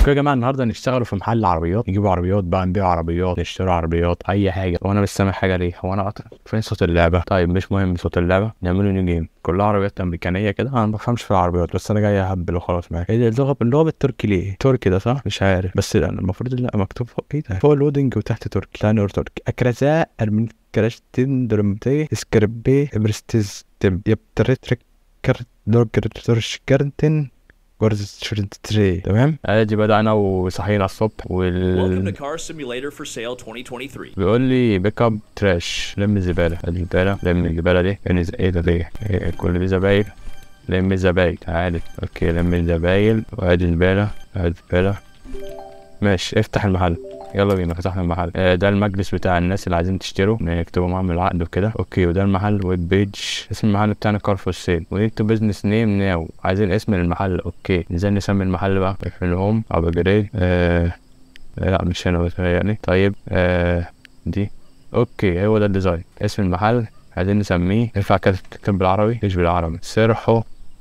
اوكي يا جماعه النهارده نشتغلوا في محل عربيات نجيبوا عربيات بقى نبيع عربيات نشتري عربيات اي حاجه وانا مش سامع حاجه ليه هو انا قطع فين صوت اللعبه طيب مش مهم صوت اللعبه نعمله نيو جيم كلها عربيات امريكانيه كده انا ما بفهمش في العربيات بس انا جاي اهبل وخلاص معاك ايه ده اللغه اللغه بالتركي ليه تركي ده صح مش عارف بس لا المفروض لا مكتوب فوق ايه ده فوق لودنج وتحت تركي ثاني اور تركي اكرزاء ارمن كراشتين درمتي اسكربي ابرستيز تم يبترترك كرت دوركرترش كرنتن جورز تري تمام ادي بدأنا وصحينا الصبح Welcome وال to Car Simulator for Sale 2023. بيقول لي بيك اب تراش لم الزبالة ادي الزبالة لم الزبالة دي يعني ز- ايه ده ليه إيه كل دي زبايل لم الزبايل تعالى اوكي لم الزبايل وادي الزبالة ادي الزبالة ماشي افتح المحل يلا بينا فتحنا المحل آه ده المجلس بتاع الناس اللي عايزين تشتروا يكتبوا معاهم العقد وكده اوكي وده المحل ويب بيج اسم المحل بتاعنا كار فور سيل ونيد تو بزنس نيم ناو عايزين اسم المحل اوكي ازاي نسمي المحل بقى في الهوم ابو جري آه لا مش هنا بتهيألي طيب آه دي اوكي هو ده الديزاين اسم المحل عايزين نسميه ينفع كده تكتب بالعربي مش بالعربي سرحو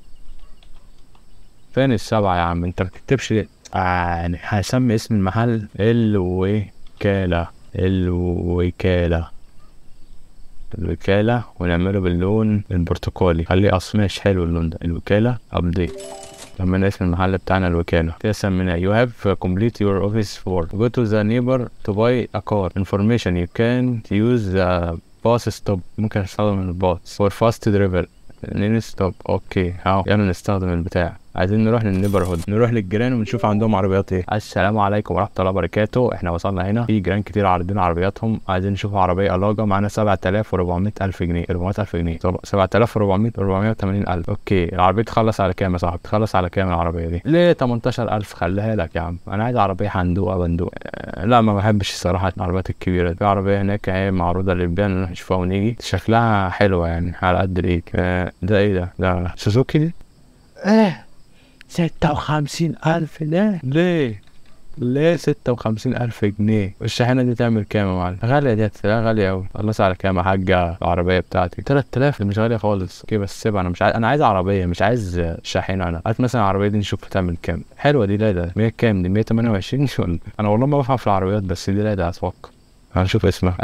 فين السبعة يا عم انت ما بتكتبش ليه آه يعني هسمي اسم المحل الوكالة الوكالة الوكالة ونعمله باللون البرتقالي خليه اصلا مش حلو اللون ده الوكالة ابديت سمينا اسم المحل بتاعنا الوكالة كده سميناه you have complete your office for go to the neighbor to buy a car information you can use the bus stop ممكن استخدم الباص for fast delivery نين ستوب اوكي هاو يلا نستخدم البتاع عايزين نروح للنيبر هود نروح للجيران ونشوف عندهم عربيات ايه السلام عليكم ورحمه الله وبركاته احنا وصلنا هنا في جيران كتير عارضين عربياتهم عايزين نشوف عربيه الاجا معانا 7400 الف جنيه 400 الف جنيه طب 7400 480 الف اوكي العربيه تخلص على كام يا صاحبي تخلص على كام العربيه دي ليه 18000 خليها لك يا عم انا عايز عربيه حندوقه بندوق آه، لا ما بحبش الصراحه العربيات الكبيره دي. في عربيه هناك اهي معروضه للبيع نروح نشوفها ونيجي شكلها حلوه يعني على قد الايد آه، ده ايه ده ده سوزوكي دي ايه ستة وخمسين ألف ليه؟ ليه؟ ليه ستة وخمسين ألف جنيه؟ والشاحنة دي تعمل كام يا معلم؟ غالية دي هتلاقيها غالية أوي، خلص على كام يا حاجة العربية بتاعتي؟ تلات آلاف دي مش غالية خالص، اوكي بس سيبها أنا مش عايز أنا عايز عربية مش عايز شاحنة أنا، هات مثلا العربية دي نشوف هتعمل كام، حلوة دي لا ده 100 كام دي 128 ولا أنا والله ما بفهم في العربيات بس دي لا ده أتوقع هنشوف اسمها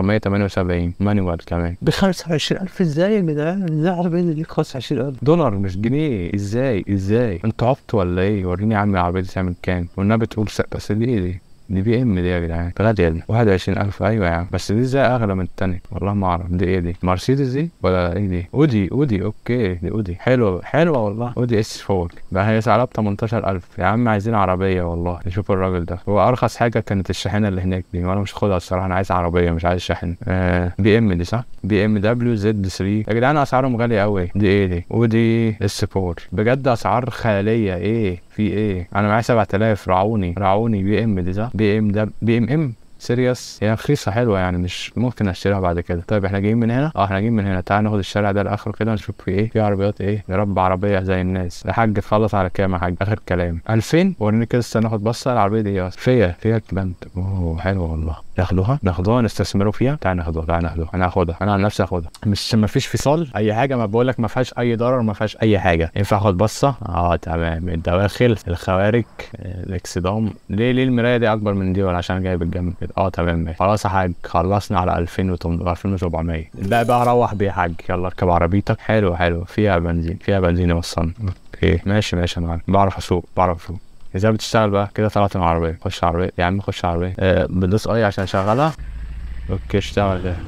1978 مانوال كمان ب 25000 ازاي يا جدعان ازاي عربيه دي 25000 دولار مش جنيه ازاي ازاي انت عبط ولا ايه وريني يا عم العربيه دي تعمل كام والنبي تقول س... بس دي ايه دي دي بي ام دي يا جدعان غالية دي 21000 ايوه يا عم بس دي ازاي اغلى من التانية والله ما اعرف دي ايه دي مرسيدس دي ولا ايه دي اودي اودي اوكي دي اودي حلوه حلوه والله اودي اس 4 ده هي سعرها ب 18000 يا عم عايزين عربيه والله نشوف الراجل ده هو ارخص حاجه كانت الشاحنه اللي هناك دي وانا مش هاخدها الصراحه انا عايز عربيه مش عايز شاحن آه بي ام دي صح بي ام دبليو زد 3 يا جدعان اسعارهم غاليه قوي دي ايه دي ودي اس 4 بجد اسعار خياليه ايه في ايه انا معايا 7000 رعوني رعوني بي ام دي صح بي ام ده بي ام ام سيريس هي رخيصة حلوة يعني مش ممكن اشتريها بعد كده طيب احنا جايين من هنا اه احنا جايين من هنا تعال ناخد الشارع ده لاخره كده نشوف في ايه في عربيات ايه نربى عربية زي الناس يا حاج تخلص على كام يا حاج اخر كلام 2000 وريني كده استنى ناخد بصة العربية دي ايه فيا فيا بنت اوه حلوة والله ناخدوها ناخدوها نستثمروا فيها تعال ناخدوها تعال ناخدوها انا هاخدها انا عن نفسي هاخدها مش ما فيش فصال اي حاجه ما بقولك ما فيهاش اي ضرر ما فيهاش اي حاجه ينفع اخد بصه اه تمام الدواخل الخوارج آه، الاكسدام ليه ليه المرايه دي اكبر من دي ولا عشان جاي بالجنب كده اه تمام ماشي خلاص يا حاج خلصنا على 2800 2700 الباقي بقى روح بيه يا حاج يلا اركب عربيتك حلو حلو فيها بنزين فيها بنزين يوصلنا اوكي ماشي ماشي يا معلم بعرف اسوق بعرف اسوق ازاي بتشتغل بقى كده طلعت من العربيه خش عربيه يا عم خش عربيه آه بدوس اي عشان اشغلها اوكي اشتغل كده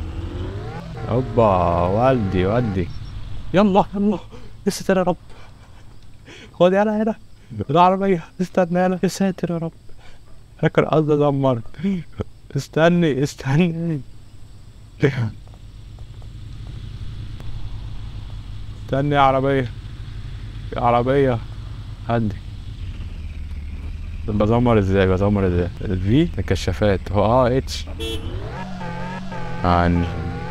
اوبا ودي ودي يلا يلا يا ساتر يا رب خد يلا هنا العربية استنى يلا يا ساتر يا رب فاكر قصدي ادمر استني استني استني يا عربية يا عربية هدي طب بزمر ازاي بزمر ازاي الفي الكشافات هو اه اتش عن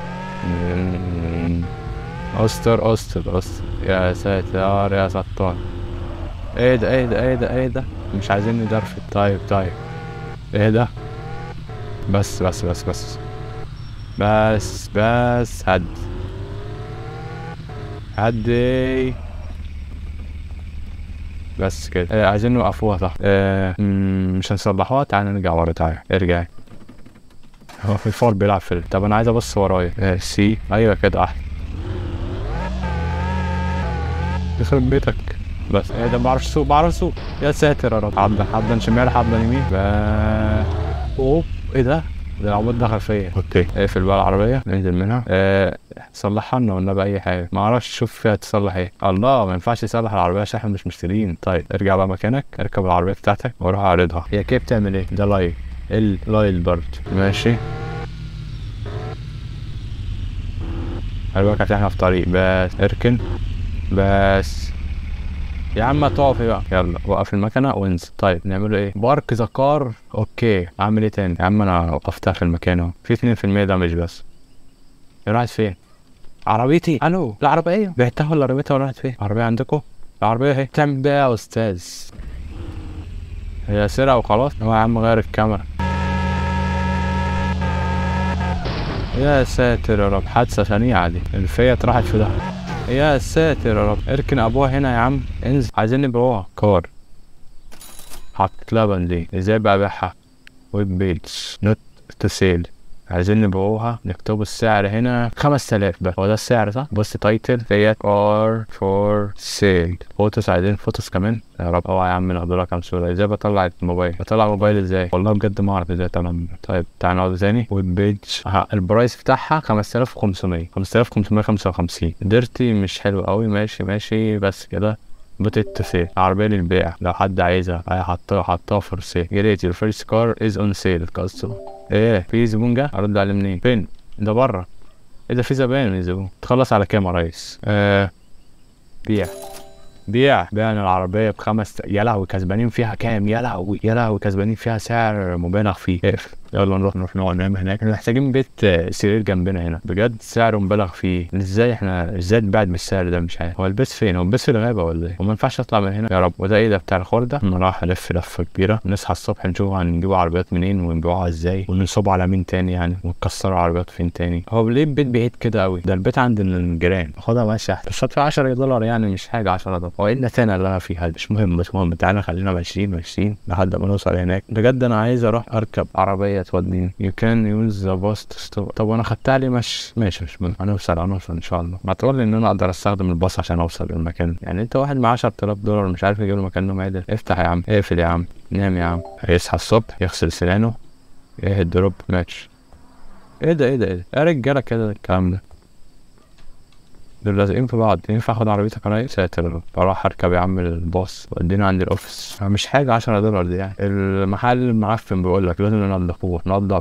استر استر استر يا ساتر يا ستار ايه ده ايه ده ايه ده ايه ده مش عايزين ندرفت طيب طيب ايه ده بس بس بس بس بس بس هد هدي بس كده آه عايزين نوقفوها صح آه مم، مش هنصلحوها تعالى نرجع ورا تعالى ارجعي هو في الفار بيلعب في طب انا عايز ابص ورايا آه سي ايوه كده احلى يخرب بيتك بس ايه ده ما بعرفش اسوق بعرف اسوق يا ساتر يا رب حبه حبه شمال حبه يمين ب... اوب ايه ده ده العمود دخل فيا اوكي اقفل بقى العربيه ننزل منها آه صلحها لنا ولا باي حاجه ما اعرفش شوف فيها تصلح ايه الله ما ينفعش يصلح العربيه عشان احنا مش مشترين طيب ارجع بقى مكانك اركب العربيه بتاعتك وروح اعرضها هي كده بتعمل ايه ده لايف اللايل برد ماشي خلي بالك عشان احنا في طريق بس اركن بس يا عم ما تقفي بقى يلا وقف المكنه وانزل طيب نعمله ايه بارك ذا كار اوكي اعمل ايه تاني يا عم انا وقفتها في المكان اهو في 2% دمج بس هي راحت فين عربيتي الو العربيه بعتها ولا رميتها ولا راحت فين العربيه عندكم العربيه اهي تعمل بيها يا استاذ هي سرقه وخلاص هو يا عم غير الكاميرا يا ساتر يا رب حادثه شنيعه دي الفيت راحت في ده يا ساتر يا رب اركن ابوها هنا يا عم انزل عايزين نبيعوها كار حطت لها بنزين ازاي بقى ابيعها ويب بيج نوت تو سيل عايزين نبيعوها نكتبوا السعر هنا 5000 بس هو ده السعر صح بص تايتل ديت ار فور سيل فوتوس عايزين فوتوس كمان يا رب اوعى يا عم ناخد لها كام صوره ازاي بطلع الموبايل بطلع الموبايل ازاي والله بجد ما اعرف ازاي اطلع طيب تعال نقعد تاني ويب بيج اه البرايس بتاعها 5500 5555 ديرتي مش حلو قوي ماشي ماشي بس كده بتت سيل عربية للبيع لو حد عايزها هي حطها حطها فور سيل يا ريت your first car is on sale كاستمر ايه في زبون جه ارد عليه منين فين ده بره ايه ده في زبائن من زبون تخلص على كام يا ريس آه بيع بيع بعنا العربية بخمس يا لهوي كسبانين فيها كام يا لهوي يا لهوي كسبانين فيها سعر مبالغ فيه اقفل يلا نروح نروح نقعد نعمل هناك احنا محتاجين بيت آه، سرير جنبنا هنا بجد سعره مبالغ فيه ازاي احنا ازاي نبعد بالسعر ده مش عارف هو البيت فين هو البيت في الغابة ولا ايه وما ينفعش اطلع من هنا يا رب وده ايه ده بتاع الخردة انا رايح الف لفة كبيرة نصحى الصبح نشوف هنجيب عربيات منين ونبيعوها ازاي وننصب على مين تاني يعني ونكسر عربيات فين تاني هو ليه البيت بعيد كده قوي ده البيت عند الجيران خدها ماشي احسن بس هدفع 10 دولار يعني مش حاجة 10 دولار هو ايه النتانة اللي انا فيها مش مهم مش مهم تعالى خلينا ماشيين ماشيين لحد ما نوصل هناك بجد انا عايز اروح اركب عربية توديني you can use the bus to stop طب وانا خدتها لي مش ماشي مش مهم هنوصل هنوصل ان شاء الله ما تقول ان انا اقدر استخدم الباص عشان اوصل للمكان يعني انت واحد معاه 10000 دولار مش عارف يجيب له مكان نوم عدل افتح يا عم اقفل يا عم نام يا عم هيصحى الصبح يغسل سنانه ايه الدروب ماتش ايه ده ايه ده ايه ده يا رجاله كده الكلام ده دول لازقين في بعض ينفع اخد عربيتك يا ريس ساتر يا رب. اروح اركب يا عم الباص ودينا عند الاوفيس مش حاجه 10 دولار دي يعني المحل معفن بيقول لك لازم ننضفوه ننضف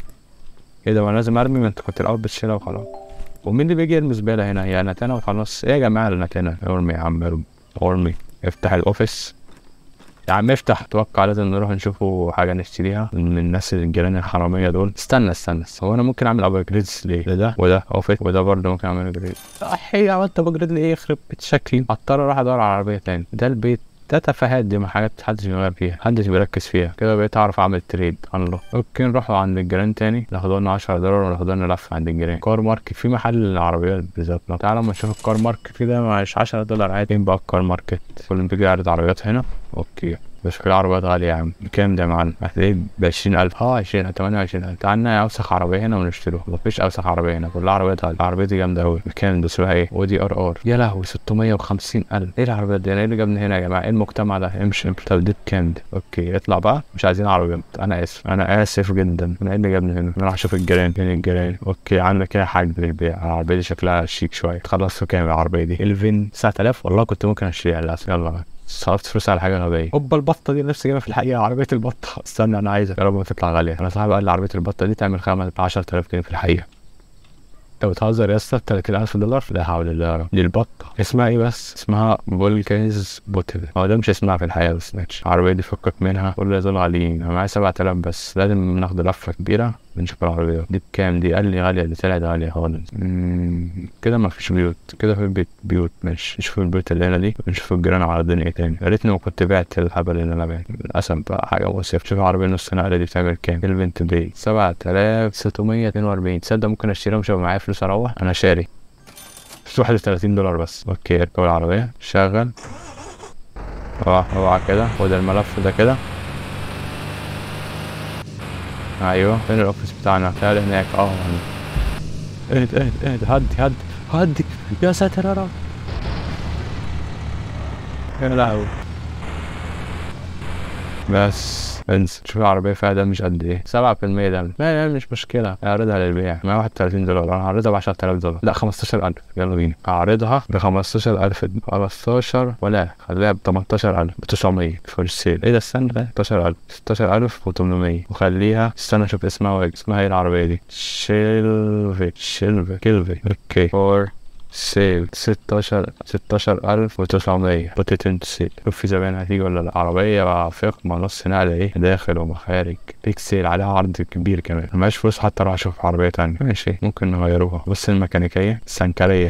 ايه ده وانا لازم ارمي ما انت كنت الاول بتشيلها وخلاص ومين اللي بيجي يرمي زباله هنا هي نتانه وخلاص ايه يا جماعه النتانه ارمي يا عم ارمي ارمي افتح الاوفيس يا عم افتح اتوقع لازم نروح نشوفوا حاجه نشتريها من الناس الجيران الحراميه دول استنى استنى هو انا ممكن اعمل ابجريدز ليه لده وده اوفيس وده برضه ممكن اعمل ابجريد احي عملت ابجريد لايه يخرب بيت شكلي اضطر اروح ادور على عربيه تاني ده البيت ده تفاهات دي ما حاجات محدش بيغير فيها محدش بيركز فيها كده بقيت اعرف اعمل تريد الله اوكي نروح عند الجيران تاني ناخد لنا 10 دولار وناخد لنا لفه عند الجيران كار ماركت في محل العربيات بالظبط لو تعالى اما نشوف الكار ماركت كده مش 10 دولار عادي فين بقى الكار ماركت كل ما تيجي يعرض عربيات هنا اوكي بس كل العربيات غالية يا عم بكام ده يا معلم؟ هتلاقيه ب 20000 اه 20 28000 تعالى اوسخ عربية هنا ونشتروها مفيش اوسخ عربية هنا كلها عربيات غالية العربية دي جامدة أوي بكام ده اسمها ايه؟ ودي ار ار يا لهوي 650000 ايه العربيات دي؟ انا ايه اللي جابني هنا يا جماعة؟ ايه المجتمع ده؟ امشي امشي طب دي بكام دي؟ اوكي اطلع بقى مش عايزين عربيات انا اسف انا اسف جدا انا ايه اللي جابني هنا؟ انا راح اشوف الجيران فين الجيران؟ اوكي عندك ايه حاجة للبيع العربية دي شكلها شيك شوية تخلص في كام العربية دي؟ الفين 9000 والله كنت ممكن اشتريها للاسف يلا صرفت فلوس على حاجه غبيه هوبا البطه دي نفسي جايبها في الحقيقه عربيه البطه استنى انا عايزها يا رب ما تطلع غاليه انا صاحبي قال لي عربيه البطه دي تعمل خمس 10000 جنيه في الحقيقه انت بتهزر يا اسطى 30000 دولار لا حول الله يا رب دي البطه اسمها ايه بس اسمها فولكانز بوتل هو ده مش اسمها في الحقيقه بس ماشي العربيه دي فكك منها كل اللي يظل عليين انا معايا 7000 بس لازم ناخد لفه كبيره بنشوف العربية دي بكام دي قال لي غالية دي طلعت غالية خالص مم، كده ما فيش بيوت كده في بيت بيوت ماشي نشوف البيوت اللي هنا دي ونشوف الجيران عارضين ايه تاني يا ريتني ما كنت بعت الهبل اللي انا بعته للأسف بقى حاجة مؤسفة شوف العربية نص نقلة دي بتعمل كام البنت دي سبعة آلاف ستمية اتنين وأربعين تصدق ممكن اشتريها مش هيبقى معايا فلوس اروح انا شاري بس واحد وتلاتين دولار بس اوكي اركب العربية شغل اوعى اوعى كده خد الملف ده كده ايوه فين الاوفيس بتاعنا تعال هناك اه اهد اهد اهد هدي هدي هدي يا ساتر يا رب يا لهوي بس انسى شوف العربية فيها ده مش قد ايه 7% ده ما ما مش مشكلة اعرضها للبيع 131 دولار انا هعرضها ب 10000 دولار لا 15000 يلا بينا هعرضها ب 15000 15 ولا خليها ب 18000 ب 900 فور سيل ايه ده استنى ده 16000 16800 وخليها استنى اشوف اسمها واجي اسمها ايه العربية دي شيلفي شيلفي كيلفي اوكي فور سيل 16 16900 بوتيت انت سيل شوف في زبائن هتيجي ولا لا عربية فخمة نص نقلة ايه داخل ومخارج بيك سيل عليها عرض كبير كمان مفيهاش فلوس حتى اروح اشوف عربية تانية ماشي ممكن نغيروها بص الميكانيكية السنكرية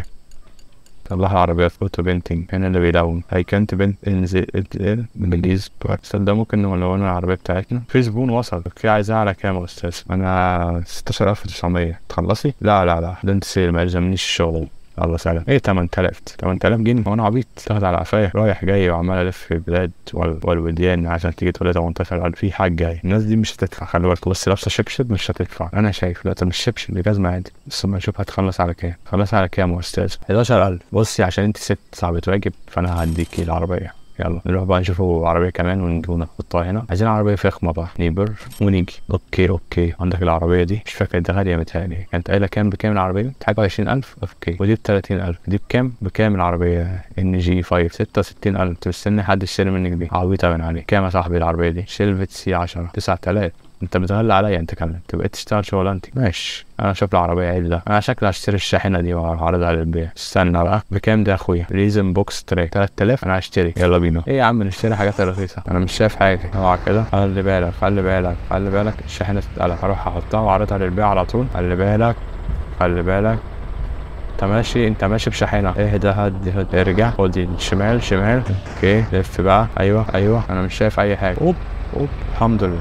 طلع العربيات فوتو بينتنج هنا اللي بيلون اي كانت بنت انزل بليز ده ممكن نلون العربية بتاعتنا في زبون وصل اوكي عايزها على كام يا استاذ انا 16900 تخلصي لا لا لا ده انت سيل ما يلزمنيش الشغل الله سلام ايه 8000 8000 جنيه هو انا عبيط تاخد على قفايا رايح جاي وعمال الف في البلاد وال- والوديان عشان تيجي تقول لي 18000 في حاج جاي الناس دي مش هتدفع خلي بالك بس لابسه شبشب مش هتدفع انا شايف لا طب مش شبشب دي جزمه عادي بس ما نشوف هتخلص على كام خلص على كام يا استاذ 11000 بصي عشان انت ست صعبة واجب فانا هديكي العربيه يلا نروح بقى نشوفوا عربية كمان ونجيبوا نحطها هنا عايزين عربية فخمة بقى نيبر ونيجي اوكي اوكي عندك العربية دي مش فاكر دي غالية متهيألي كانت قايلة كام بكام العربية دي؟ حاجة وعشرين ألف اوكي ودي بتلاتين ألف دي بكام؟ بكام العربية ان جي 5 ستة وستين ألف انت مستني حد يشتري منك دي عبيطة من عليه كام يا صاحبي العربية دي؟ شيلفت سي 10 تسعة آلاف انت بتغلى عليا انت كمان انت بقيت تشتغل شغلانتي ماشي انا اشوف العربيه عيل ده انا شكلي هشتري الشاحنه دي وهعرضها للبيع استنى بقى بكام ده يا اخويا ريزن بوكس تراك 3000 انا هشتري يلا بينا ايه يا عم نشتري حاجات رخيصه انا مش شايف حاجه اوعى كده خلي بالك خلي بالك خلي بالك الشاحنه تتقلب هروح احطها واعرضها للبيع على طول خلي بالك خلي بالك انت ماشي انت ماشي بشاحنه ايه ده هدي هدي ارجع خد شمال شمال اوكي لف بقى ايوه ايوه انا مش شايف اي حاجه اوب اوب الحمد لله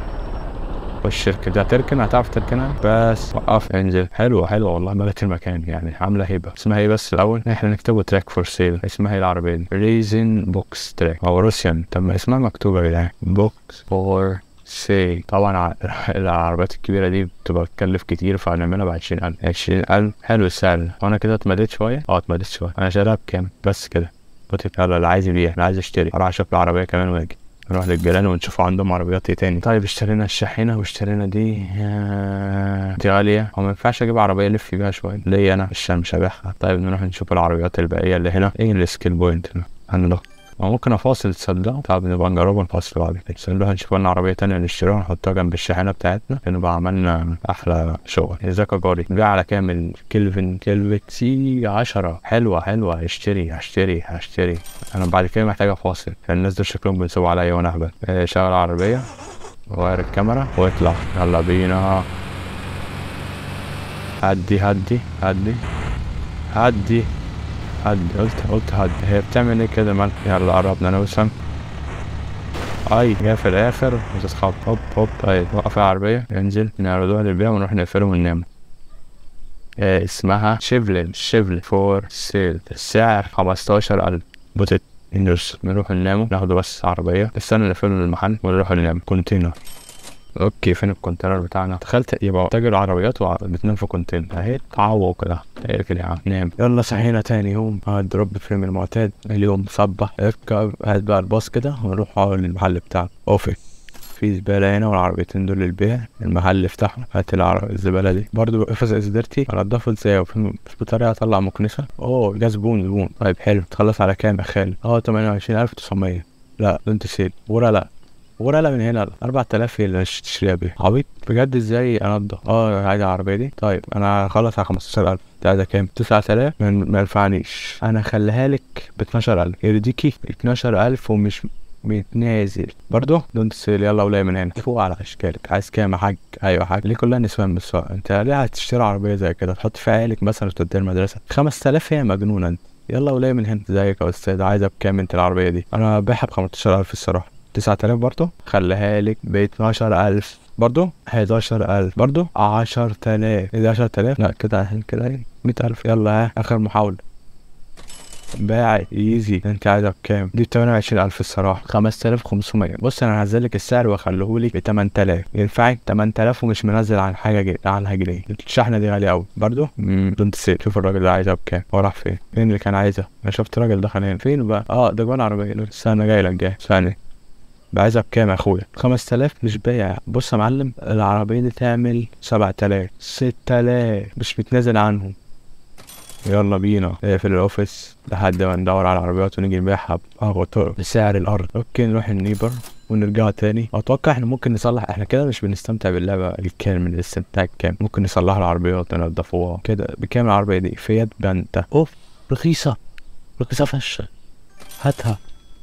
خش اركن ده تركن هتعرف تركنها بس وقف انزل حلوه حلوه والله ملت المكان يعني عامله هيبه اسمها ايه بس الاول احنا نكتبه تراك فور سيل اسمها ايه العربيه دي ريزن بوكس تراك هو روسيان طب ما اسمها مكتوبه يا جدعان بوكس فور سيل طبعا ع- العربيات الكبيره دي بتبقى تكلف كتير فهنعملها ب 20000 20000 حلو السعر وانا كده اتمديت شويه اه اتمديت شويه انا شاريها بكام بس كده قلت يلا اللي عايز يبيع اللي عايز يشتري اروح اشوف العربيه كمان واجي نروح للجيران ونشوف عندهم عربيات ايه تاني طيب اشترينا الشاحنة واشترينا دي آه، دي غالية هو ما ينفعش اجيب عربية الف بيها شوية ليا انا عشان مش هبيعها طيب نروح نشوف العربيات الباقية اللي هنا ايه السكيل بوينت هنا هنروح أو ممكن افاصل تصدقوا طب نبقى نجربه نفاصل بعد كده بس نروح نشوف لنا عربية تانية نشتريها ونحطها جنب الشاحنة بتاعتنا نبقى عملنا أحلى شغل ازيك يا جاري نبيع على كامل كيلفن كيلفت سي عشرة حلوة حلوة هشتري هشتري هشتري أنا بعد كده محتاج أفاصل لأن الناس دول شكلهم بينصبوا عليا وأنا أهبل آه، شغل العربية وغير الكاميرا واطلع يلا بينا هدي هدي هدي هدي هدي قلت قلت هدي هي بتعمل ايه كده مال يلا قربنا نوصل اي جاي في الاخر وتتخبط هوب هوب طيب وقف العربية ينزل نعرضوها للبيع ونروح نقفله وننام آه اسمها شيفلين شيفلين فور سيل السعر خمستاشر ألف بوتت نرس نروح نناموا ناخده بس عربية استنى نقفله للمحل ونروح ننام كونتينر اوكي فين الكونتينر بتاعنا دخلت يبقى تاجر عربيات وبتنام في كونتينر اهي تعوق كده ايه كده يا عم نام يلا صحينا تاني يوم هدروب فريم المعتاد اليوم صبح اركب هات بقى الباص كده ونروح على المحل بتاعنا اوفي في زبالة هنا والعربيتين دول للبيع المحل افتحه هات العر- الزبالة دي برضو افز ازدرتي انضفه ازاي وفي في بطارية اطلع مكنسة اوه جه زبون زبون طيب حلو تخلص على كام يا خالد اه تمانية وعشرين الف تسعمية لا دونت سيل ورا لا ورا لا من هنا لا 4000 هي اللي تشتريها بيها عبيط بجد ازاي انضف اه عايز العربيه دي طيب انا هخلص على 15000 انت عايزها كام 9000 ما ما ينفعنيش انا هخليها لك ب 12000 يرضيكي 12000 ومش متنازل برضه دونت سيل يلا ولاي من هنا فوق على اشكالك عايز كام يا حاج ايوه يا حاج ليه كلها نسوان بس انت ليه هتشتري عربيه زي كده تحط فيها عيالك مثلا وتوديها المدرسه 5000 هي مجنونه انت يلا ولاي من هنا ازيك يا استاذ عايزها بكام انت العربيه دي انا بايعها ب 15000 الصراحه 9000 برضه خليها لك ب 12000 برضه 11000 برضه 10000 ايه ده 10000 لا كده كده 100000 يلا ها اخر محاولة باعت ايزي انت عايزها بكام دي ب 28000 الصراحه 5500 بص انا هنزل لك السعر واخليه لك ب 8000 ينفعك 8000 ومش منزل عن حاجه جي... عنها جنيه الشحنه دي غاليه قوي برضو دونت سيل شوف الراجل ده عايزها بكام هو راح فين فين اللي كان عايزها انا شفت راجل دخل هنا فين بقى اه ده جوه العربيه استنى جاي لك جاي ثانيه بعايزها بكام يا اخويا 5000 مش بايع بص يا معلم العربيه دي تعمل 7000 6000 مش متنازل عنهم يلا بينا نقفل الاوفيس لحد ما ندور على العربيات ونيجي نبيعها بأغلى طرق بسعر الارض اوكي نروح النيبر ونرجع تاني اتوقع احنا ممكن نصلح احنا كده مش بنستمتع باللعبه الكامل الاستمتاع الكامل ممكن نصلح العربيات ننضفوها كده بكام العربيه دي فيات بانتا اوف رخيصه رخيصه فشخ هاتها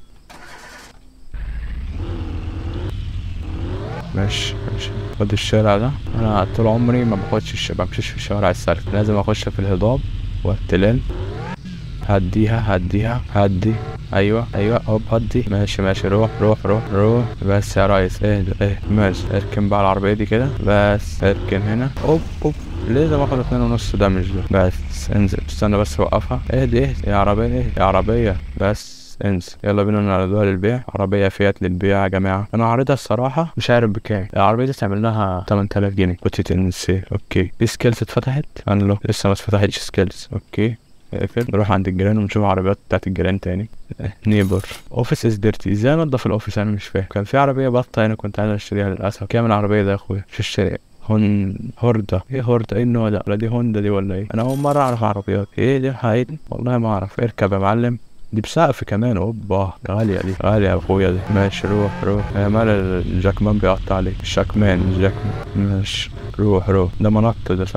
ماشي ماشي خد الشارع ده انا طول عمري ما باخدش الش... بمشيش في الشوارع السالكة لازم اخش في الهضاب والتلال هديها هديها هدي ايوه ايوه هوب هدي ماشي ماشي روح روح روح روح بس يا ريس اهدى اهدى ماشي اركن بقى العربية دي كده بس اركن هنا اوب اوب لازم اخد اتنين ونص دمج ده بس انزل استنى بس اوقفها اهدي اهدي يا عربية اهدي يا عربية بس انسى يلا بينا نعرضوها للبيع عربية فيات للبيع يا جماعة انا عارضها الصراحة مش عارف بكام العربية دي تعمل لها 8000 جنيه كنت تنسي اوكي في سكيلز اتفتحت انا لو لسه ما اتفتحتش سكيلز اوكي اقفل نروح عند الجيران ونشوف عربيات بتاعت الجيران تاني نيبر اوفيس از ديرتي ازاي انضف الاوفيس انا مش فاهم كان في عربية بطة هنا كنت عايز اشتريها للاسف كام العربية ده يا اخويا في الشارع هون هوردا ايه هوردا ايه النوع ده ولا دي هوندا دي ولا ايه انا اول مرة اعرف عربيات ايه دي حقيقي والله ما اعرف اركب يا معلم دي بسقف كمان اوبا غالية دي غالية يا اخويا دي ماشي روح روح يا مال الجاكمان بيقطع عليك الشاكمان مش جاكمان ماشي روح روح ده منط ده صح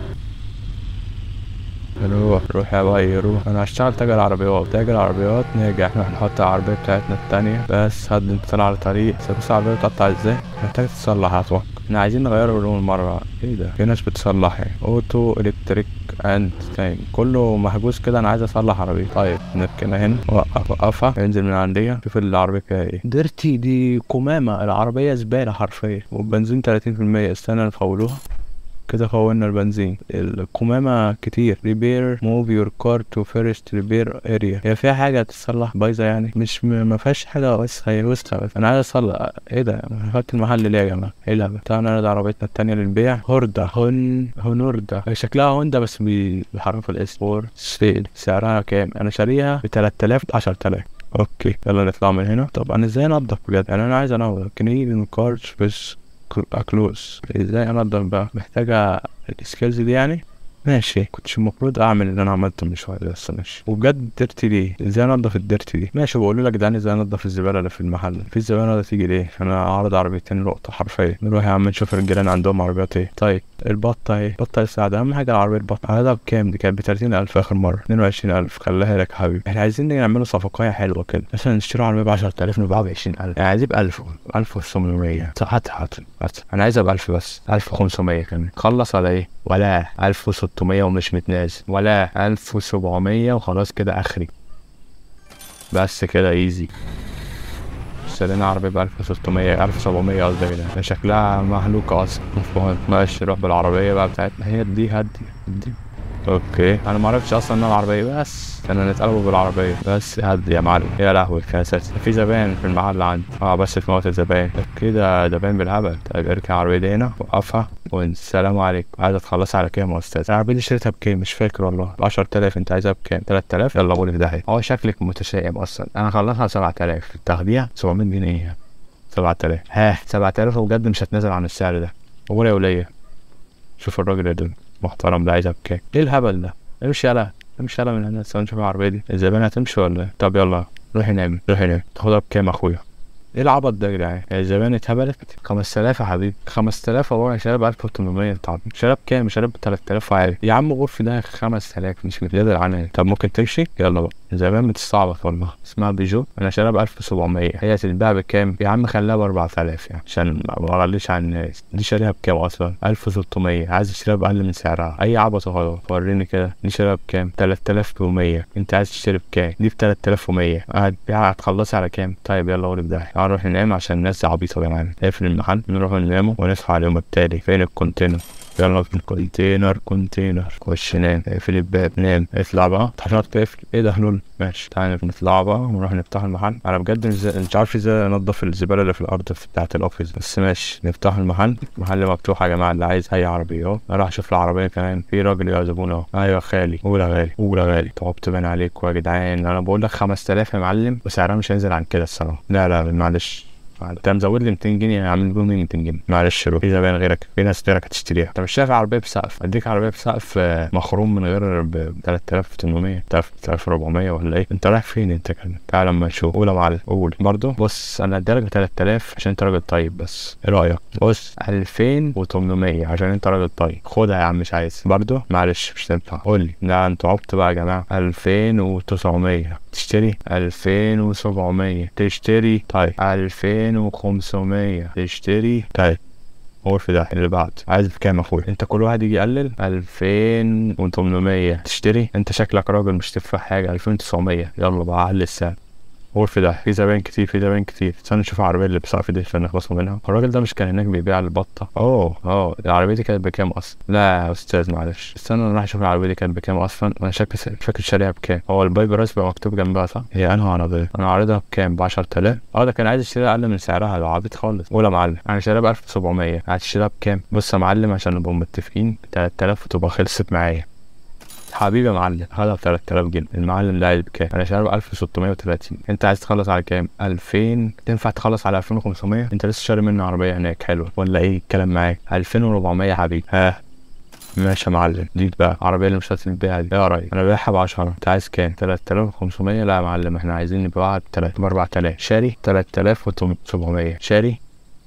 روح روح يا باي روح انا هشتغل تاجر عربيات تاجر عربيات ناجح نروح نحط العربية بتاعتنا التانية بس هد انت طالع على طريق بس العربية بتقطع ازاي محتاج تتصلح اتوقع احنا عايزين نغير اللون مرة ايه ده في ناس بتصلح يعني اوتو الكتريك اند تايم كله محجوز كده انا عايز اصلح عربية طيب نركنها هنا وقف وقفها انزل من عندية شوف العربية فيها ايه ديرتي دي قمامة العربية زبالة حرفيا والبنزين 30% استنى نفولوها كده فولنا البنزين القمامة كتير ريبير موف يور كار تو فيرست ريبير اريا هي فيها حاجة تتصلح بايظة يعني مش م... ما فيهاش حاجة بس هي وسخة بس انا عايز اصلح ايه ده انا فات المحل ليه يا جماعة ايه الهبل تعالى نعرض عربيتنا التانية للبيع هوردا هون هونوردا هي شكلها هوندا بس بي- بحرف الاس فور سيل سعرها كام انا شاريها ب 3000 10000 اوكي يلا نطلع من هنا طب انا ازاي انضف بجد يعني انا عايز انضف كنيديان كارز بس كلوز ازاي انضف بقى محتاجة السكيلز دي يعني ماشي كنتش المفروض اعمل اللي انا عملته من شويه ده بس ماشي وبجد ديرتي دي ازاي انضف الديرتي دي ماشي بقول لك يا جدعان ازاي انضف الزباله اللي في المحل في الزباله ده تيجي ليه انا اعرض عربيتين لقطه حرفيا نروح يا عم نشوف الجيران عندهم عربيات ايه طيب البطه ايه البطه السعادة اهم حاجه العربيه البطه عرضها بكام دي كانت ب 30000 اخر مره 22000 خليها لك يا حبيبي احنا عايزين نعملوا صفقايه حلوه كده مثلا نشتري عربيه ب 10000 نبيعها ب 20000 يعني عايزين ب 1000 1800 صح هات هات هات انا عايزها ب 1000 بس 1500 كمان خلص على ايه ولا 1600 ومش متنازل ولا 1700 وخلاص كده اخري بس كده ايزي اشترينا عربية ب 1600 1700 قصدي كده ده شكلها مهلوكة أصلا المهم ماشي نروح بالعربية بقى بتاعتنا هي دي هدي دي اوكي انا ما عرفتش اصلا ان أنا العربيه بس انا نتقلبوا بالعربيه بس هدي يا معلم يا لهوي يا ساتر في زبائن في المحل عندي اه بس تموت الزبائن كده زبائن بالهبل طيب اركن العربيه دي هنا وقفها والسلام عليكم عايزه تخلصي على كام يا استاذ العربيه دي اشتريتها بكام مش فاكر والله ب 10000 انت عايزها بكام 3000 يلا قولي في داهيه هو شكلك متشائم اصلا انا خلصها 7000 التخديع 700 جنيه 7000 ها 7000 بجد مش هتنزل عن السعر ده قول يا وليه شوف الراجل ده محترم ده عايزها بكام ايه الهبل ده امشي يلا امشي يلا من هنا استنى نشوف العربيه دي الزبائن هتمشي ولا ايه طب يلا روحي نامي روحي نامي تاخدها بكام يا اخويا ايه العبط ده يا جدعان هي الزبائن اتهبلت 5000 يا حبيبي 5000 والله شاريها ب 1800 طب شاريها بكام شاريها ب 3000 عادي يا عم غرفة ده 5000 مش متقدر عنها طب ممكن تمشي يلا بقى الزبائن بتستعبط والله اسمها بيجو انا شاريها ب 1700 هي تتباع بكام يا عم خليها ب 4000 يعني عشان ما اغليش على الناس دي شاريها بكام اصلا 1600 عايز اشتريها باقل من سعرها اي عبط وخلاص وريني كده دي شاريها بكام 3100 انت عايز تشتري بكام دي ب 3100 هتبيعها هتخلصي على كام طيب يلا قولي بداية تعال نروح ننام عشان الناس دي عبيطة يا جماعة نقفل المحل نروح ننام ونصحى على اليوم التالي فين الكونتينر يلا في الكونتينر كونتينر خش نام اقفل الباب نام اطلع بقى عشان تقفل ايه ده هلول ماشي تعالى نطلع بقى ونروح نفتح المحل انا بجد مش مش عارف ازاي انضف الزباله اللي في الارض في- بتاعه الاوفيس بس ماشي نفتح المحل المحل مفتوح يا جماعه اللي عايز اي عربيه اهو اروح اشوف العربيه كمان في راجل يا زبون اهو ايوه خالي قول يا غالي قول يا غالي تعبت بان عليكم يا جدعان انا بقول لك 5000 يا معلم وسعرها مش هينزل عن كده الصراحه لا لا معلش معلش. انت مزود لي 200 جنيه عامل بهم 200 جنيه معلش روح في زباين غيرك في ناس غيرك هتشتريها انت مش شايف عربيه بسقف اديك عربيه بسقف آه، مخروم من غير ب 3800 3400 ولا ايه انت رايح فين انت كده تعال لما نشوف قول يا معلم قول برضه بص انا اديلك ب 3000 عشان انت راجل طيب بس ايه رايك بص 2800 عشان انت راجل طيب خدها يا عم مش عايز برضه معلش مش تنفع قول لي لا انتوا عبطوا بقى يا جماعه 2900 تشتري 2700 تشتري طيب 2500 تشتري طيب هو في ده اللي بعد عايز بكام يا اخويا انت كل واحد يجي يقلل 2800 تشتري انت شكلك راجل مش تدفع حاجه 2900 يلا بقى علي السعر هو في ده في زباين كتير في زباين كتير استنى نشوف العربيه اللي بسقف دي عشان نخلصوا منها الراجل ده مش كان هناك بيبيع البطه اوه اه العربيه دي كانت بكام اصلا لا يا استاذ معلش استنى نروح نشوف العربيه دي كانت بكام اصلا وانا شكلي مش فاكر شاريها بكام هو الباي برايس بقى مكتوب جنبها صح هي انهي عربيه انا عارضها بكام ب 10000 اه ده كان عايز يشتريها اقل من سعرها لو عبيط خالص قول يا معلم انا شاريها ب 1700 عايز تشتريها بكام بص يا معلم عشان نبقى متفقين 3000 وتبقى خلصت معايا حبيبي يا معلم خدها ب 3000 جنيه المعلم ده عايز بكام انا شاري ب 1630 انت عايز تخلص على كام 2000 تنفع تخلص على 2500 انت لسه شاري منه عربيه هناك حلوه ولا ايه الكلام معاك 2400 يا حبيبي ها ماشي يا معلم دي بقى العربيه اللي مش هتتبيع دي ايه يا راجل انا بايعها ب 10 انت عايز كام 3500 لا يا معلم احنا عايزين نبيعها ب 4000 شاري 3700 شاري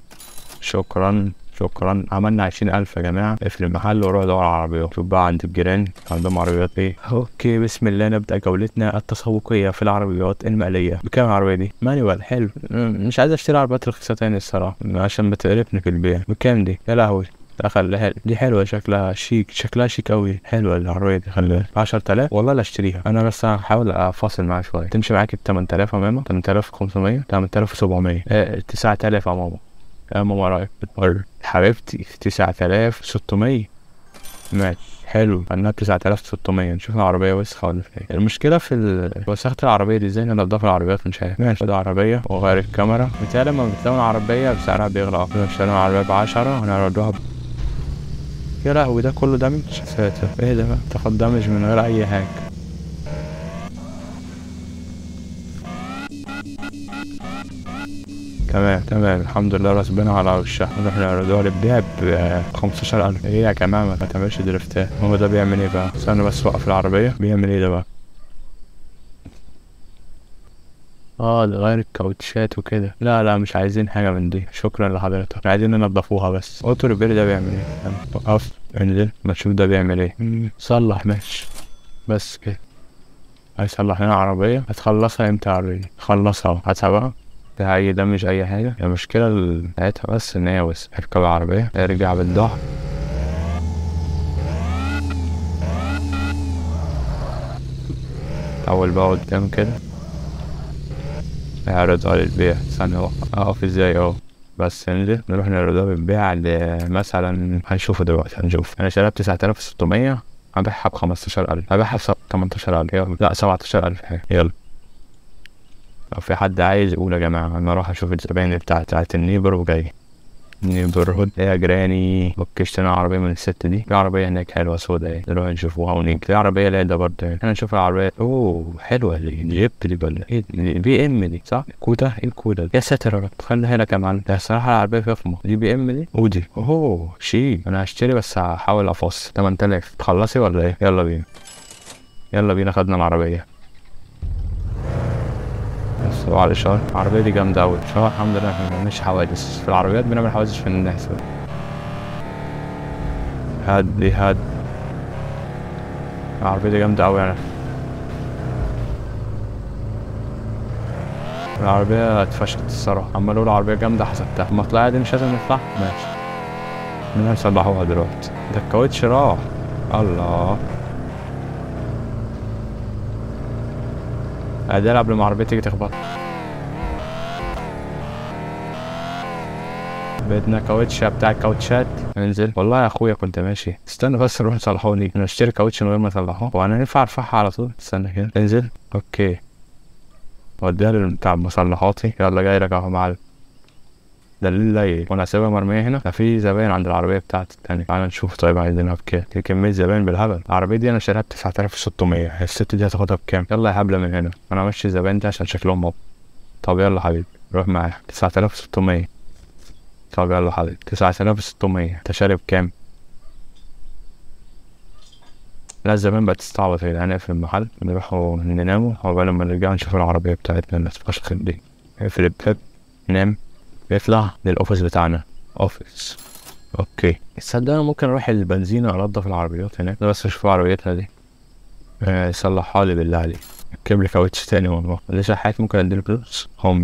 شكرا شكرا عملنا عشرين ألف يا جماعة اقفل المحل وروح دور على عربية شوف بقى عند الجيران عندهم عربيات ايه اوكي بسم الله نبدأ جولتنا التسوقية في العربيات المقلية بكام العربية دي؟ مانيوال حلو م- مش عايز اشتري عربيات رخيصة تاني الصراحة عشان بتقرفني في البيع بكام دي؟ يا لهوي خليها دي حلوة شكلها شيك شكلها شيك أوي حلوة العربية دي خليها ب 10000 والله لا اشتريها أنا بس هحاول أفاصل معاها شوية تمشي معاك ب 8000 يا ماما 8500 8700 آه 9000 يا ماما يا ماما رأيك بتمر حبيبتي 9600 ماشي حلو خلينا 9600 نشوف العربية وسخة ولا ايه المشكلة في ال... وسخة العربية دي ازاي ننضف العربيات مش عارف ماشي خد عربية وغير الكاميرا مثال لما بتلاقوا العربية بسعرها بيغلى اكتر اشترينا العربية بعشرة هنردوها ب... يا لهوي ده كله دامج يا ساتر ايه ده بقى تاخد دامج من غير اي حاجة تمام تمام الحمد لله رسبنا على وشها نروح نردوها للبيع ب 15000 ايه يا جماعة ما تعملش درفتات هو ده بيعمل ايه بقى استنى بس وقف العربية بيعمل ايه ده بقى اه ده غير الكاوتشات وكده لا لا مش عايزين حاجة من دي شكرا لحضرتك احنا عايزين ننضفوها بس اوتو ريبير ده بيعمل ايه تمام. وقف انزل ما تشوف ده بيعمل ايه مم، صلح ماشي بس كده هيصلح لنا عربية هتخلصها امتى يا عربية خلصها هتسوقها ده اي ده مش اي حاجة المشكلة ال- بتاعتها بس ان هي وسخ اركب العربية ارجع بالظهر اول بقى قدام كده اعرضها للبيع استنى اهو اقف ازاي اهو بس ننزل نروح نعرضها بالبيع مثلا هنشوفه دلوقتي هنشوف انا شاريها ب 9600 هبيعها ب 15000 هبيعها ب 18000 يلا لا 17000 حاجة يلا لو في حد عايز يقول يا جماعة أنا أروح أشوف الزباين بتاعت بتاعت النيبر وجاي نيبر هود إيه يا جراني وكشت أنا عربية من الست دي في عربية هناك حلوة سودا ايه نروح نشوفوها ونيجي في عربية لاقي برضه يعني. احنا نشوف العربية أوه حلوة دي جيب دي ولا ايه دي بي ام دي صح كوتا ايه الكوتا دي يا ساتر يا رب خلي هنا كمان ده الصراحة العربية فخمة دي بي ام دي ودي اوه شيك أنا هشتري بس هحاول أفص 8000 تخلصي ولا ايه يلا بينا يلا بينا خدنا العربية بس هو على الإشارة العربية دي جامدة أوي فهو الحمد لله احنا مش حوادث في العربيات بنعمل حوادث في الناس هدي هد العربية دي جامدة أوي يعني العربية اتفشت الصراحة أما لو العربية جامدة حسبتها أما طلعها دي مش لازم نطلع ماشي مين هيصلحوها دلوقتي ده الكاوتش راح الله ادي قبل ما العربية تيجي تخبط بدنا كاوتش بتاع الكاوتشات انزل والله يا اخويا كنت ماشي استنى بس نروح نصلحوني انا اشتري كاوتش من غير ما اصلحوه وانا ينفع ارفعها على طول استنى كده انزل اوكي وديها لبتاع مصلحاتي يلا جاي لك اهو معلم ده الليل وانا سايبها مرمية هنا ده في زباين عند العربية بتاعتي التانية تعالى نشوف طيب عايزينها بكام في كمية زباين بالهبل العربية دي انا شاريها ب 9600 الست دي هتاخدها بكام يلا يا هبلة من هنا انا ماشي الزباين دي عشان شكلهم مب طب يلا حبيبي روح معايا 9600 طب يلا حبيبي 9600 انت شاري بكام لا الزبائن بقت تستعبط يا جدعان اقفل المحل نروحوا نناموا عقبال ما نرجع نشوف العربية بتاعتنا اللي تفشخ دي اقفل الباب نام بيطلع للاوفيس بتاعنا اوفيس اوكي تصدق انا ممكن اروح البنزينة انضف العربيات هناك بس اشوف عربيتنا دي آه، يصلحها لي بالله عليك ركب لي كاوتش تاني والله اللي شحات ممكن اديله فلوس هم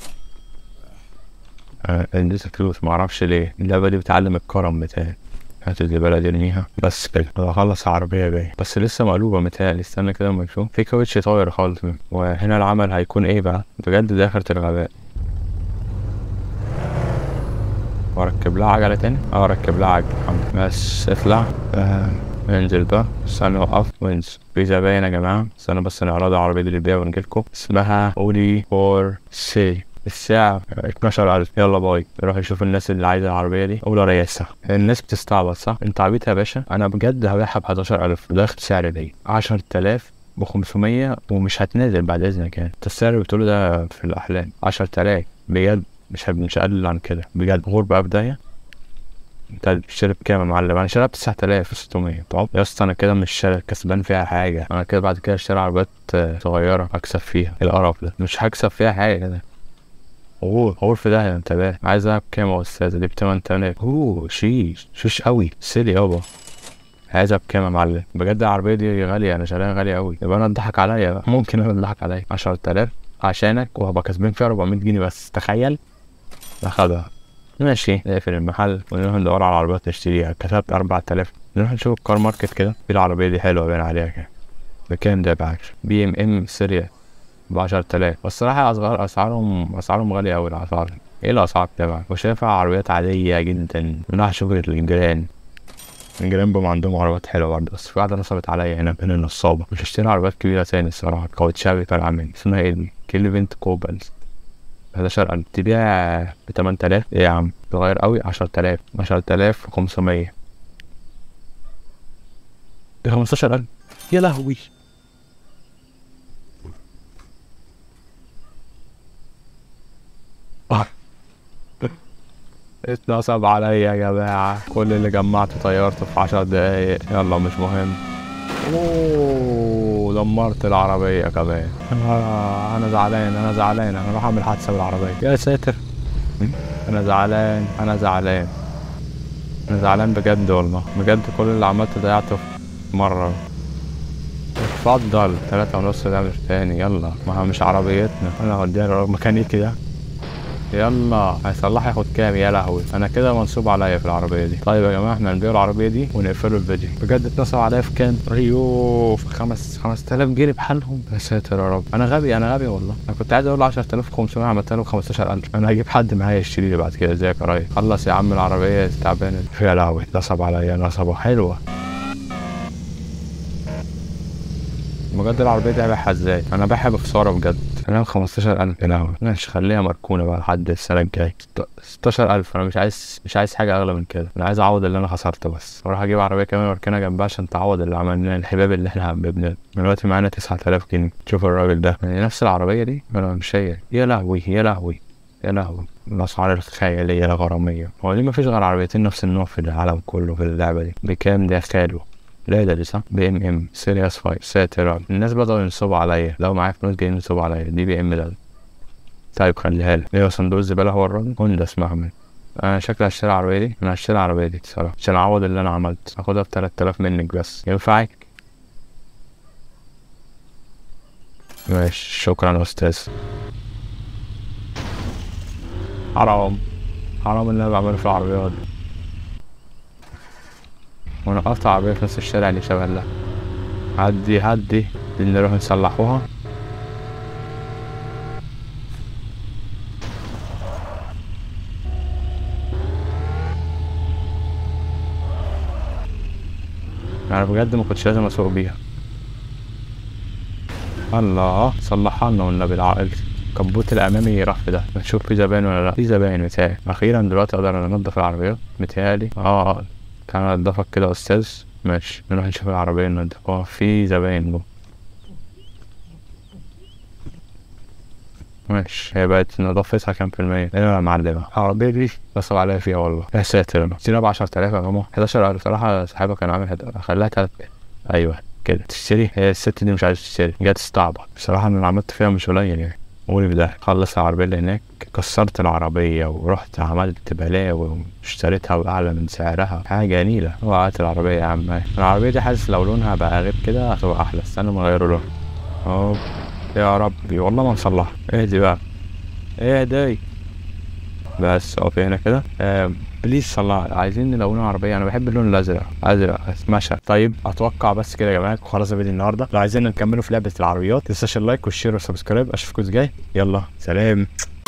آه، اديته فلوس معرفش ليه اللعبة دي بتعلم الكرم بتاعي هات الزبالة دي ارميها بس كده بخلص عربية باين بس لسه مقلوبة متهيألي استنى كده اما نشوف في كاوتش طاير خالص منه. وهنا العمل هيكون ايه بقى بجد ده آخرة الغباء واركب لها عجلة تاني اه اركب لها عجلة الحمد لله. بس اطلع آه. انزل بقى استنى وقف وانزل في زباين يا جماعة استنى بس نعرض العربية دي للبيع ونجيلكم اسمها اولي فور سي الساعة 12000 يلا باي روح يشوف الناس اللي عايزة العربية دي أولى رياسة الناس بتستعبط صح انت عبيط يا باشا انا بجد هبيعها ب 11000 ده اخر سعر ليا 10000 ب 500 ومش هتنازل بعد اذنك يعني انت السعر اللي بتقوله ده في الاحلام 10000 بجد مش هب- مش اقل عن كده بجد غور بقى بداية انت بتشتري بكام يا معلم انا شاريها ب 9600 طب يا اسطى انا كده مش شاري كسبان فيها حاجه انا كده بعد كده اشتري عربيات آه، صغيره اكسب فيها إيه القرف ده مش هكسب فيها حاجه كده غور غور في داهيه انت بقى عايزها بكام يا استاذه دي ب 8000 اوه شيش شيش قوي سيلي يابا عايزها بكام يا معلم بجد العربيه دي غاليه انا شاريها غاليه قوي يبقى انا اضحك عليا بقى ممكن انا اضحك عليا 10000 عشانك وهبقى كسبان فيها 400 جنيه بس تخيل اخدها ماشي نقفل المحل ونروح ندور على عربيات نشتريها كتبت 4000 نروح نشوف الكار ماركت كده في العربية دي حلوة باين عليها كده بكام ده بقى بي ام ام سيريا ب 10000 والصراحة أصغر أسعارهم أسعارهم غالية أوي الأسعار إيه الأسعار بتاعها وشايفها عربيات عادية جدا نروح نشوف الجيران الجيران بقى عندهم عربيات حلوة برضه بس في واحدة نصبت عليا هنا بين النصابة مش هشتري عربيات كبيرة تاني الصراحة كاوتشات طالعة مني اسمها ايه دي؟ كيلفنت كوبلز 11000 تبيع ب 8000 ايه يا عم صغير قوي 10000 10500 ب 15000 يا لهوي آه. اتنصب عليا يا جماعة كل اللي جمعته طيرته في عشر دقايق يلا مش مهم اوه دمرت العربية كمان آه انا زعلان انا زعلان انا راح اعمل حادثة بالعربية يا ساتر انا زعلان انا زعلان انا زعلان بجد والله بجد كل اللي عملته ضيعته في مرة اتفضل تلاتة ونص ده مش تاني يلا ما هو مش عربيتنا انا هوديها ميكانيكي ده يلا هيصلح ياخد كام يا لهوي انا كده منصوب عليا في العربيه دي طيب يا جماعه احنا هنبيع العربيه دي ونقفله الفيديو بجد اتنصب عليا في كام ايوه في خمس 5000 جنيه بحالهم يا ساتر يا رب انا غبي انا غبي والله انا كنت عايز اقول 10500 عملت له 15000 انا هجيب حد معايا يشتري لي بعد كده ازيك يا ريس خلص يا عم العربيه تعبانه دي. يا لهوي نصب عليا نصبه حلوه بجد العربية دي هبيعها ازاي؟ انا بايعها بخسارة بجد انا ب 15000 يا لهوي ماشي خليها مركونة بقى لحد السنة الجاية 16000 انا مش عايز مش عايز حاجة اغلى من كده انا عايز اعوض اللي انا خسرته بس واروح اجيب عربية كمان واركنها جنبها عشان تعوض اللي عملناه الحباب اللي احنا حببناه دلوقتي معانا 9000 جنيه شوف الراجل ده يعني نفس العربية دي انا مش هي يا لهوي يا لهوي يا لهوي الأسعار الخيالية الغرامية هو ليه مفيش غير عربيتين نفس النوع في العالم كله في اللعبة دي بكام ده يا خالو لا ده دي صح بي ام ام سيريس 5 ساتر يا رب. الناس بدأوا ينصبوا عليا لو معايا فلوس جايين ينصبوا عليا دي بي ام ده طيب خليها لي ايه صندوق الزبالة هو الراجل هوندا اسمها من انا شكلي هشتري العربية دي انا هشتري العربية دي الصراحة عشان اعوض اللي انا عملته هاخدها ب 3000 منك بس ينفعك ماشي شكرا يا استاذ حرام حرام اللي انا بعمله في العربيات دي وانا وقفت عربية في نفس الشارع اللي شبه ده عدي عدي اللي نروح نصلحوها انا بجد ما كنتش لازم اسوق بيها الله صلحها لنا والنبي العائل كبوت الامامي راح في ده نشوف في زباين ولا لا في زباين متهيألي اخيرا دلوقتي اقدر انضف العربيات متهيألي اه كان انضفك كده يا استاذ ماشي نروح نشوف العربية ننضف اه في زباين جوه ماشي هي بقت نظافتها كام في المية؟ لأن أنا معلمة العربية دي بصب عليا فيها والله يا ساتر اشتريها ب 10000 يا ماما 11000 بصراحة صاحبها كان عامل هد- خلاها تلات أيوه كده تشتري هي الست دي مش عايزة تشتري جت تستعبط بصراحة أنا اللي عملت فيها مش قليل يعني قولي بده خلصت العربية اللي هناك كسرت العربية ورحت عملت بلاوي واشتريتها بأعلى من سعرها حاجة جميلة وقعت العربية يا عم العربية دي حاسس لو لونها بقى غير كده هتبقى أحلى استنى ما نغيره لون أهو يا ربي والله ما نصلحها اهدي بقى اهدي بس اقف هنا كده آه بليز صلح عايزين نلون عربية انا بحب اللون الازرق ازرق ماشي طيب اتوقع بس كده يا جماعه خلاص الفيديو النهارده لو عايزين نكملوا في لعبه العربيات تنساش اللايك والشير والسبسكرايب اشوفكم الجاي يلا سلام